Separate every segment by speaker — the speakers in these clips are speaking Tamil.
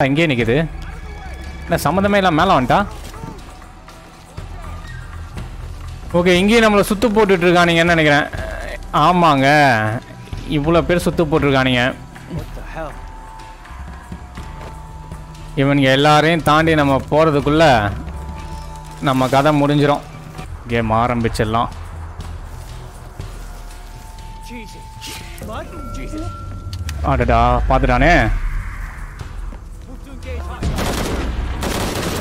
Speaker 1: இங்கேயே நிற்குது என்ன சம்மந்தமே இல்லாம மேலே வந்துட்டா ஓகே இங்கேயும் நம்மளை சுத்து போட்டுட்டு இருக்கானுங்கன்னு நினைக்கிறேன் ஆமாங்க இவ்வளோ பேர் சுத்து போட்டிருக்கானுங்க
Speaker 2: What the hell?
Speaker 1: இவனுங்க எல்லாரையும் தாண்டி நம்ம போகிறதுக்குள்ள நம்ம கதை முடிஞ்சிரும் கேம் ஆரம்பிச்சிடலாம்
Speaker 2: Jesus. Blood? Jesus.
Speaker 1: ஆடடா பார்த்துட்டானே
Speaker 2: Move to engage hostile.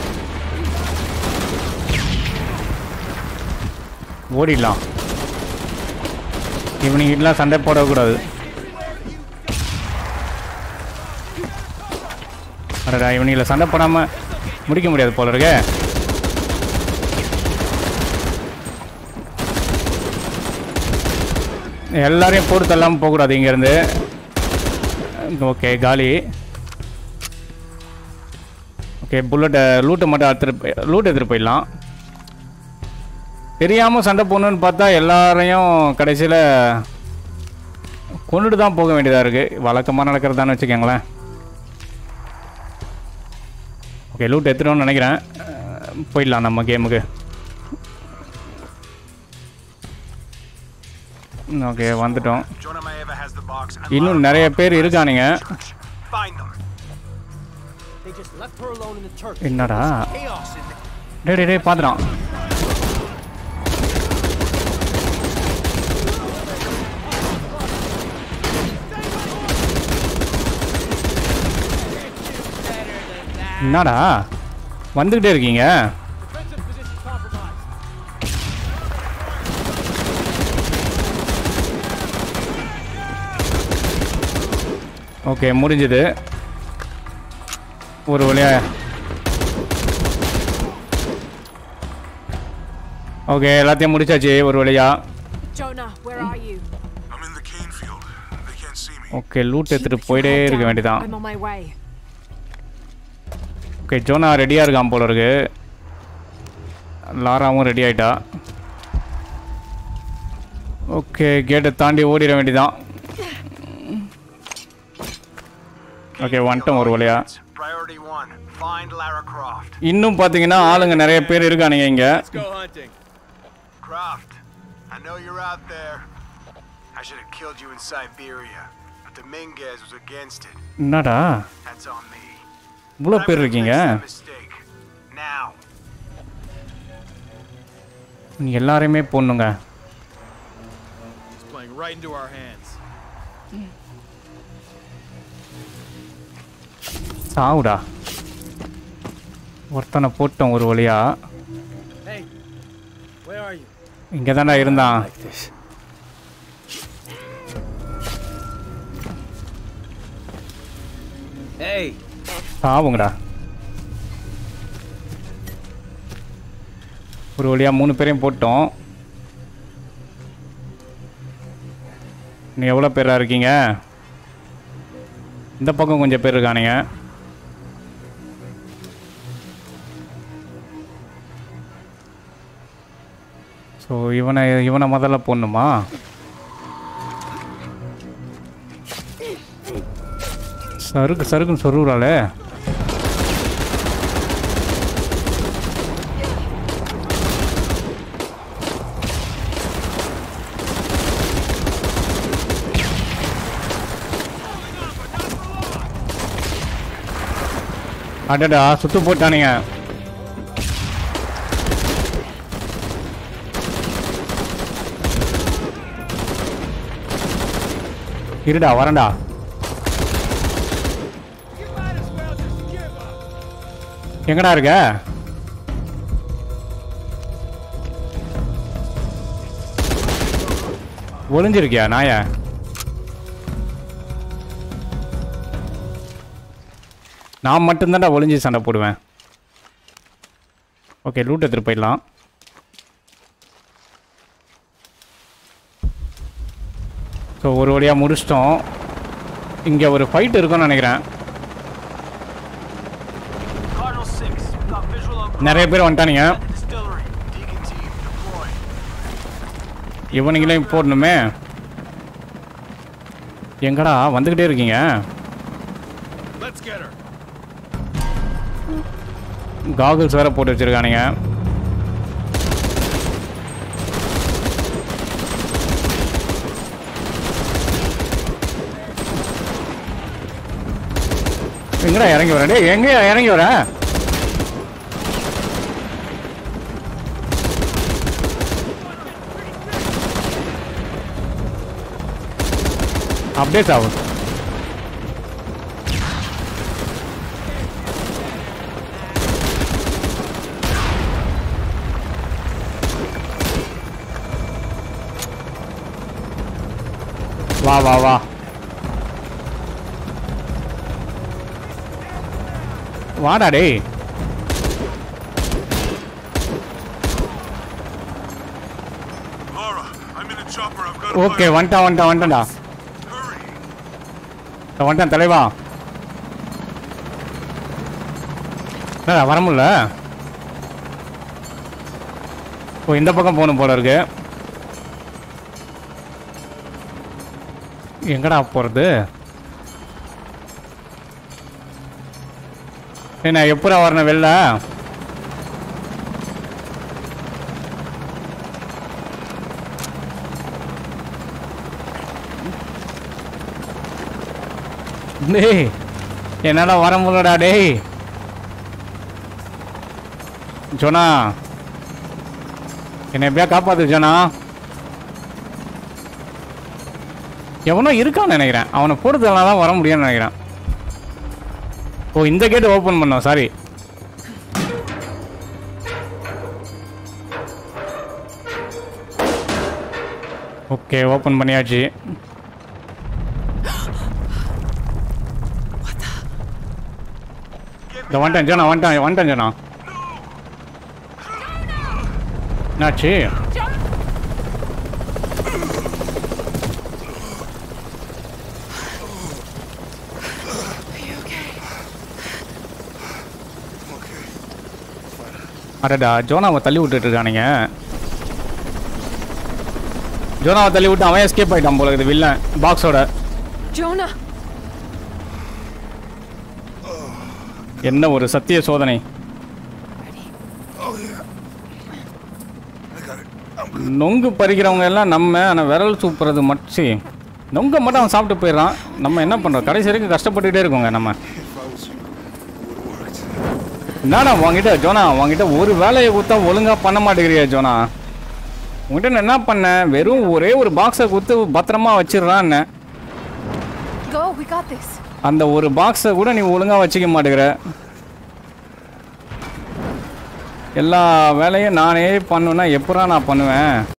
Speaker 1: ஓடிடலாம் இவனுங்கெல்லாம் சண்டை போடக்கூடாது அடடா இவனுங்களை சண்டை போடாமல் முடிக்க முடியாது போல இருக்கே எல்லாரையும் போட்டு தள்ளாமல் போகக்கூடாது இங்கேருந்து ஓகே காலி ஓகே புல்லட்டை லூட்டை மட்டும் எடுத்துட்டு லூட் எடுத்துகிட்டு போயிடலாம் தெரியாமல் சண்டை போடணுன்னு பார்த்தா எல்லாரையும் கடைசியில் கொண்டுட்டு தான் போக வேண்டியதாக இருக்குது வழக்கமாக நடக்கிறதான்னு வச்சுக்கோங்களேன் ஓகே லூட் எடுத்துட்டோம்னு நினைக்கிறேன் அஹ், போயிடலாம் நம்ம கேமுக்கு ஓகே வந்துட்டோம்
Speaker 3: Jonah Maeva has the box. and
Speaker 1: இன்னும்
Speaker 3: Lara
Speaker 1: நிறைய
Speaker 3: Croft
Speaker 1: பேர்
Speaker 3: has
Speaker 1: இருக்கானுங்க
Speaker 3: the church. Find them.
Speaker 2: They just left her alone in the church.
Speaker 1: என்னடா
Speaker 2: Chaos in there.
Speaker 1: டே டே டே பார்த்துட்டான் என்னடா வந்துக்கிட்டே இருக்கீங்க
Speaker 2: Defensive position compromised.
Speaker 1: ஓகே முடிஞ்சது ஒரு வழியா ஓகே எல்லாத்தையும் முடிச்சாச்சு ஒரு வழியா
Speaker 4: Jonah, where are you?
Speaker 3: I'm in the cane field. They can't see me.
Speaker 1: Okay loot
Speaker 4: Keep
Speaker 1: எடுத்துகிட்டு
Speaker 4: your
Speaker 1: போயிட்டே
Speaker 4: head
Speaker 1: இருக்க
Speaker 4: down.
Speaker 1: வேண்டியதான்
Speaker 4: I'm on my way.
Speaker 1: Okay ஜோனா ரெடியாக இருக்கான் போல இருக்கு லாராவும் ரெடி ஆயிட்டா ஓகே கேட்டை தாண்டி ஓடிட வேண்டியதான் ஓகே வந்துட்டோம் ஒரு வழியா
Speaker 3: Priority one. Find Lara Croft.
Speaker 1: இன்னும் பார்த்தீங்கன்னா ஆளுங்க நிறைய பேர் இருக்கானுங்க இங்கே
Speaker 2: Let's go hunting.
Speaker 3: Croft, I know you're out there. I should have killed you in Siberia, but Dominguez was against it.
Speaker 1: என்னடா
Speaker 3: That's on me.
Speaker 1: இவ்வளோ
Speaker 3: I'm
Speaker 1: பேர்
Speaker 3: gonna
Speaker 1: இருக்கீங்க
Speaker 3: fix that mistake. Now.
Speaker 1: நீ எல்லாரையுமே போடணுங்க
Speaker 2: It's playing right into our hands.
Speaker 1: சாவுடா ஒருத்தனை போட்டோம் ஒரு வழியா
Speaker 2: Hey, where are you?
Speaker 1: இங்கே தான்டா இருந்தான்
Speaker 2: Like this. Hey,
Speaker 1: சாவுங்கடா ஒரு வழியா மூணு பேரையும் போட்டோம் நீ எவ்வளோ பேரா இருக்கீங்க இந்த பக்கம் கொஞ்சம் பேர் இருக்கானுங்க ஸோ இவனை இவனை முதல்ல போடணுமா சருக்கு சருக்குன்னு சொருகுறாளே அடடா சுத்து போட்டானுங்க இருடா வரேன்டா எங்கடா இருக்க ஒளிஞ்சிருக்கியா நாய நான் மட்டும்தான்டா ஒளிஞ்சு சண்டை போடுவேன் ஓகே லூட் எடுத்துட்டு போயிடலாம் ஸோ ஒரு வழியாக முடிச்சிட்டோம் இங்கே ஒரு ஃபைட் இருக்கும்னு நினைக்கிறேன்
Speaker 3: Cardinal 6, got visual on
Speaker 1: நிறைய பேர் வந்துட்டானுங்க
Speaker 3: the distillery. Deacon team, deploy.
Speaker 1: இவனுங்களையும் போடணுமே எங்கடா வந்துக்கிட்டே இருக்கீங்க
Speaker 2: let's get her.
Speaker 1: காகுல்ஸ் வேற போட்டு வச்சிருக்கானுங்க எங்கடா இறங்கி வர டேய் எங்க இறங்கி வர அப்டேட் ஆகும் வா வா வா வாடா டேய்
Speaker 3: Laura, I'm in a chopper. I've got
Speaker 1: okay வந்துட்டான் வந்துட்டான் வந்துட்டான்டா
Speaker 3: Hurry.
Speaker 1: இதோ வந்துட்டான் தலைவா என்னடா வர முடியல ஓ இந்த பக்கம் போகணும் போல இருக்கு எங்கடா போகிறது என்ன எப்படா வரணும் வெளில டேய் என்னால வர முடியலடா டேய் ஜோனா என்னை எப்படியா காப்பாத்து ஜோனா எவனோ இருக்கான்னு நினைக்கிறேன் அவனை போடுறதுனால தான் வர முடியும்னு நினைக்கிறேன் ஓ இந்த கேட் ஓப்பன் பண்ணோம் சாரி ஓகே ஓப்பன் பண்ணியாச்சு இந்த வந்துட்டேன் ஜோனா வந்துட்டேன் வந்துட்டேன் ஜோனா என்னாச்சு அடடா ஜோனாவை தள்ளி விட்டுட்டு இருக்கானுங்க ஜோனாவை தள்ளி விட்டு அவன் எஸ்கேப் ஆயிட்டான் போல இருக்குது வில்லன் பாக்ஸோட
Speaker 4: Jonah!
Speaker 1: என்ன ஒரு சத்திய சோதனை நொங்கு பறிக்கிறவங்க எல்லாம் நம்ம ஆனால் விரல் சூப்புறது மச்சி நொங்க மட்டும் அவன் சாப்பிட்டு போயிடுறான் நம்ம என்ன பண்ணுறோம் கடைசி வரைக்கும் கஷ்டப்பட்டுக்கிட்டே இருக்கோங்க நம்ம என்னடா உங்ககிட்ட ஜோனா உங்ககிட்ட ஒரு வேலையை கொடுத்தா ஒழுங்கா பண்ண மாட்டேங்கிறியா ஜோனா உங்ககிட்ட நான் என்ன பண்ணேன் வெறும் ஒரே ஒரு பாக்ஸை கொடுத்து பத்திரமா வச்சிடுறான்னு
Speaker 4: Go, we got this.
Speaker 1: அந்த ஒரு பாக்ஸை கூட நீ ஒழுங்கா வச்சுக்க மாட்டேங்கிற எல்லா வேலையும் நானே பண்ணுனா எப்படா நான் பண்ணுவேன்